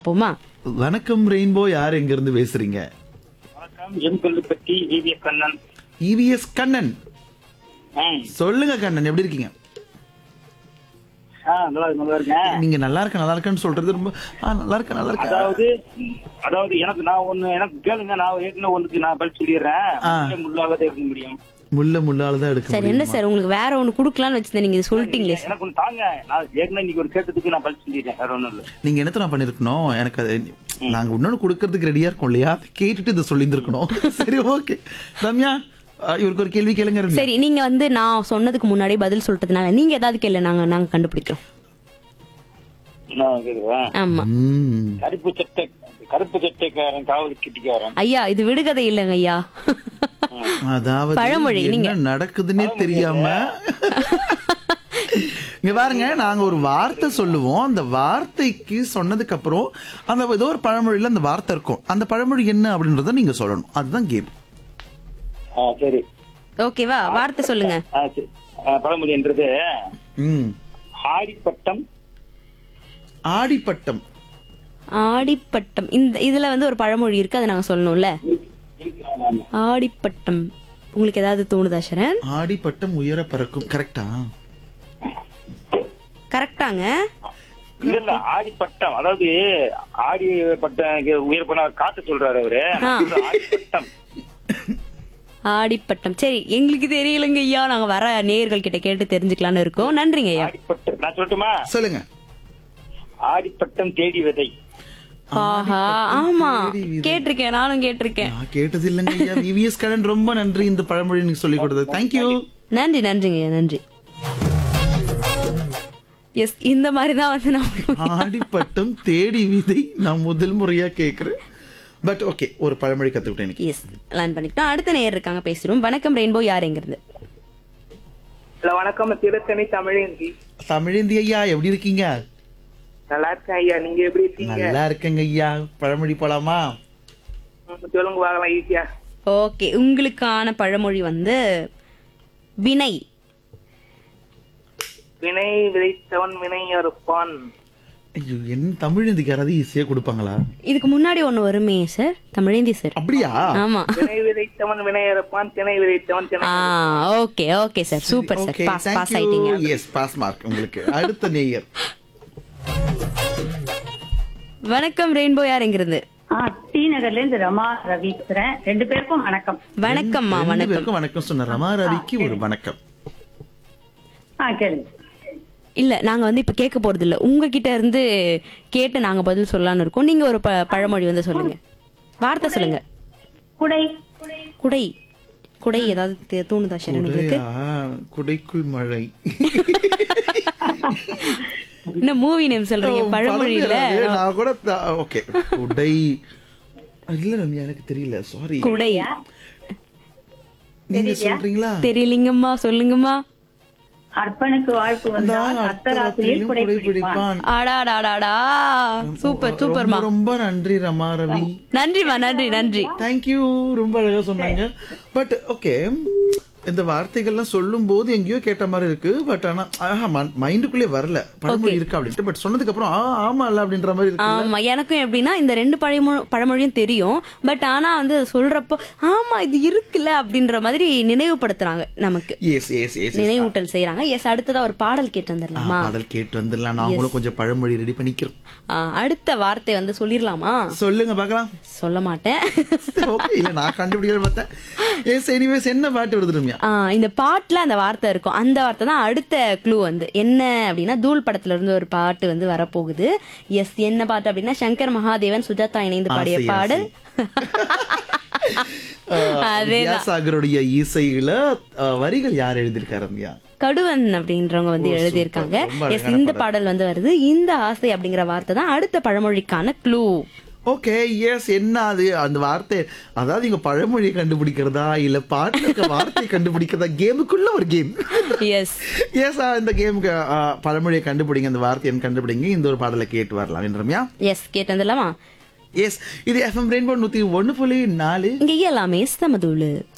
பாப்போமா வணக்கம் ரெயின்போ யார் எங்க இருந்து பேசுறீங்க வணக்கம் M Kolluppatti VVS Kannan EVS Kannan ம். சொல்லுங்க கண்ணன் எப்படி இருக்கீங்க ஆ, நல்லா இருக்கு, நல்லா இருக்கேன் நீங்க நல்லா இருக்க நல்லா இருக்கேன்னு சொல்றது ரொம்ப ஆ, நல்லா இருக்க நல்லா இருக்க அதாவது அதாவது எனக்கு நான் ஒண்ணு எனக்கு கேளுங்க நான் ஏற்கனவே ஒண்ணுக்கு நான் பதில் சொல்லிடுறேன் ஆ. முள்ளே முள்ளாகவே இருக்க முடியும் முள்ள முள்ளால தான் எடுக்க சார் என்ன முடியுமா? சார் உங்களுக்கு வேற ஒண்ணு குடுக்கலாம்னு வச்சிருந்தேன் நீங்க இது சொல்லிட்டீங்களே சார் எனக்கு ஒண்ணு தாங்க நான் ஏற்கனவே இன்னைக்கு ஒரு கேட்டதுக்கு நான் பதில் சொல்லிடுறேன் வேற ஒண்ணும் இல்ல நீங்க என்னத்த நான் பண்ணிருக்கணும் எனக்கு அது நாங்க இன்னொன்னு கொடுக்கறதுக்கு ரெடியா இருக்கோம் இல்லையா அதை கேட்டுட்டு இதை சொல்லியிருந்திருக்கணும் சரி ஓகே ரம்யா ஆ, இவருக்கு ஒரு கேள்வி கேளுங்க ரம்யா சரி நீங்க வந்து நான் சொன்னதுக்கு முன்னாடி பதில் சொல்லிட்டதுனால நீங்க ஏதாவது கேள்வி நாங்க நாங்க கண்டுபிடிக்கிறோம் நான் கேக்குறேன் ஆமா ம். கருப்பு சட்டை கருப்பு சட்டைக்காரன் காவல் கிட்டிக்காரன் ஐயா இது விடுகதை இல்லைங்க ஐயா அதாவது பழமொழி, என்ன நீங்க- நடக்குதுன்னே தெரியாம இங்க பாருங்க நாங்க ஒரு வார்த்தை சொல்லுவோம் அந்த வார்த்தைக்கு சொன்னதுக்கு அப்புறம் அந்த ஏதோ ஒரு பழமொழியில அந்த வார்த்தை இருக்கும் அந்த பழமொழி என்ன அப்படின்றத நீங்க சொல்லணும் அதுதான் கேம் ஆ, சரி ஓகேவா வார்த்தை சொல்லுங்க ஆ, சரி ஆ, பழமொழி என்றது ம் ஆடிப்பட்டம் ஆடிப்பட்டம் ஆடிப்பட்டம் இந்த இதுல வந்து ஒரு பழமொழி இருக்கு அதை நாங்க சொல்லணும்ல ஆடிப்பட்டம் உங்களுக்கு ஏதாவது தோணுதா சரண் ஆடிப்பட்டம் உயர பறக்கும் கரெக்டா கரெக்டாங்க இல்ல இல்ல ஆடிப்பட்டம் அதாவது ஆடி பட்டம் உயர் பண்ண காத்து சொல்றாரு அவரு ஆ. ஆடிப்பட்டம் ஆடிப்பட்டம் சரி எங்களுக்கு தெரியலங்க ஐயா நாங்க வர நேயர்கள் கிட்ட கேட்டு தெரிஞ்சுக்கலாம்னு இருக்கோம் நன்றிங்க ஐயா ஆடிப்பட்டம் நான் சொல்லட்டுமா சொல்லுங்க ஆடிப்பட்டம் தேடி விதை ஆஹா ஆமா கேட்டிருக்கேன் நானும் கேட்டிருக்கேன் நான் கேட்டது இல்லைங்க ஐயா விவிஎஸ் கடன் ரொம்ப நன்றி இந்த பழமொழி நீங்க சொல்லி கொடுத்தது தேங்க்யூ நன்றி நன்றிங்க ஐயா நன்றி எஸ் இந்த மாதிரி தான் வந்து நான் ஆடிப்பட்டம் தேடி விதை நான் முதல் முறையா கேக்குறேன் பட் ஓகே ஒரு பழமொழி கத்துக்கிட்டேன் இன்னைக்கு எஸ் லேர்ன் பண்ணிக்கிட்டோம் அடுத்த நேயர் இருக்காங்க பேசுறோம் வணக்கம் ரெயின்போ யார் எங்கிருந்து ஹலோ வணக்கம் திருத்தணி தமிழேந்தி தமிழேந்தி ஐயா எப்படி இருக்கீங்க நல்லா இருக்கேன் ஐயா நீங்க எப்படி இருக்கீங்க நல்லா இருக்கேங்க ஐயா பழமொழி போலாமா ம், சொல்லுங்க பார்க்கலாம் ஈஸியா ஓகே உங்களுக்கான பழமொழி வந்து வினை வினை விதைத்தவன் வினை அறுப்பான் ஐயோ என்ன தமிழேந்திக்கு யாராவது ஈஸியா கொடுப்பாங்களா இதுக்கு முன்னாடி ஒண்ணு வருமே சார் தமிழேந்தி சார் அப்படியா ஆமா வினை விதைத்தவன் வினை அறுப்பான் திணை விதைத்தவன் திணை ஆ okay okay sir super sir okay pass pass ஆயிட்டீங்க எஸ் பாஸ் மார்க் உங்களுக்கு அடுத்த நேயர் வணக்கம் ரெயின்போ யார் எங்கிருந்து ஆ டி நகர்ல இருந்து ரமா ரவி பேசுறேன் ரெண்டு பேருக்கும் வணக்கம் வணக்கம்மா ரெண்டு வணக்கம் பேருக்கும் வணக்கம் சொன்ன ரமா ரவிக்கு ஒரு வணக்கம் ஆ கேளுங்க இல்ல நாங்க வந்து இப்ப கேட்க போறது இல்ல உங்ககிட்ட இருந்து கேட்டு நாங்க பதில் சொல்லலாம்னு இருக்கோம் நீங்க ஒரு ப- பழமொழி வந்து சொல்லுங்க வார்த்தை சொல்லுங்க குடை குடை குடை ஏதாவது தே- தோணுதா சரண் உங்களுக்கு குடையா? குடைக்குள் மழை இன்னும் மூவி நேம் சொல்றீங்க பழமொழியில பழமொழி நான் கூட ஓகே குடை இல்ல ரம்யா எனக்கு தெரியல சாரி குடை நீங்க சொல்றீங்களா தெரியலீங்கம்மா சொல்லுங்கம்மா அர்ப்பனுக்கு வாழ்த்து வந்தால் நான் அர்த்தராத்திரியில் குடை குடை பிடிப்பான் பிடிப்பான் ஆடாடாடாடா சூப்பர் சூப்பர்மா ரொம்ப ரொம்ப நன்றி ரமா ரவி நன்றிமா நன்றி நன்றி தேங்க்யூ ரொம்ப அழகா சொன்னாங்க பட் ஓகே இந்த வார்த்தைகள்லாம் சொல்லும் போது எங்கேயோ கேட்ட மாதிரி இருக்கு பட் ஆனா மைண்டுக்குள்ளே வரல பழமொழி இருக்கு அப்படின்ட்டு பட் சொன்னதுக்கு அப்புறம் ஆ ஆமா இல்ல அப்படின்ற மாதிரி இருக்கு ஆமா எனக்கும் எப்படின்னா இந்த ரெண்டு பழமொழி பழமொழியும் தெரியும் பட் ஆனா வந்து அது சொல்றப்போ ஆமா இது இருக்குல்ல அப்படின்ற மாதிரி நினைவுபடுத்துறாங்க நமக்கு எஸ் எஸ் எஸ் நினைவூட்டல் செய்யறாங்க எஸ் அடுத்ததா ஒரு பாடல் கேட்டு வந்துடலாமா பாடல் கேட்டு வந்துடலாம் நாங்களும் கொஞ்சம் பழமொழி ரெடி பண்ணிக்கிறோம் ஆ, அடுத்த வார்த்தை வந்து சொல்லிடலாமா சொல்லுங்க பார்க்கலாம் சொல்ல மாட்டேன் ஓகே இல்ல நான் கண்டுபிடிக்க பார்த்தேன் எஸ் எனிவேஸ் என்ன பாட்டு வருது ரம்யா ஆ, இந்த பாட்டுல அந்த வார்த்தை இருக்கும் அந்த வார்த்தை தான் அடுத்த க்ளூ வந்து என்ன அப்படின்னா தூள் படத்துல இருந்து ஒரு பாட்டு வந்து வரப்போகுது எஸ் என்ன பாட்டு அப்படின்னா சங்கர் மகாதேவன் சுஜாதா இணைந்து பாடிய ஆசை, பாடல் அதேதான் வித்யாசாகருடைய இசையில அஹ், வரிகள் யார் எழுதியிருக்காரு ரம்யா கடுவன் அப்படின்றவங்க வந்து ஓ, எழுதியிருக்காங்க சூப்பர். ரொம்ப எஸ் அழகான இந்த பாடல். பாடல் வந்து வருது இந்த ஆசை அப்படிங்கிற வார்த்தை தான் அடுத்த பழமொழிக்கான க்ளூ ஓகே எஸ் என்ன அது அந்த வார்த்தை அதாவது இங்க பழமொழியை கண்டுபிடிக்கிறதா இல்ல பாட்டுல இருக்க வார்த்தையை கண்டுபிடிக்கிறதா கேமுக்குள்ள ஒரு கேம் எஸ் எஸ் இந்த கேமுக்கு பழமொழியை கண்டுபிடிங்க அந்த வார்த்தையை கண்டுபிடிங்க இந்த ஒரு பாடலை கேட்டு வரலாம் என்ன ரம்யா எஸ் கேட்டு வந்துடலாமா எஸ் இது எஃப்எம் ரெயின்போ நூத்தி ஒண்ணு புள்ளி நாலு இங்க எல்லாமே சமதூளு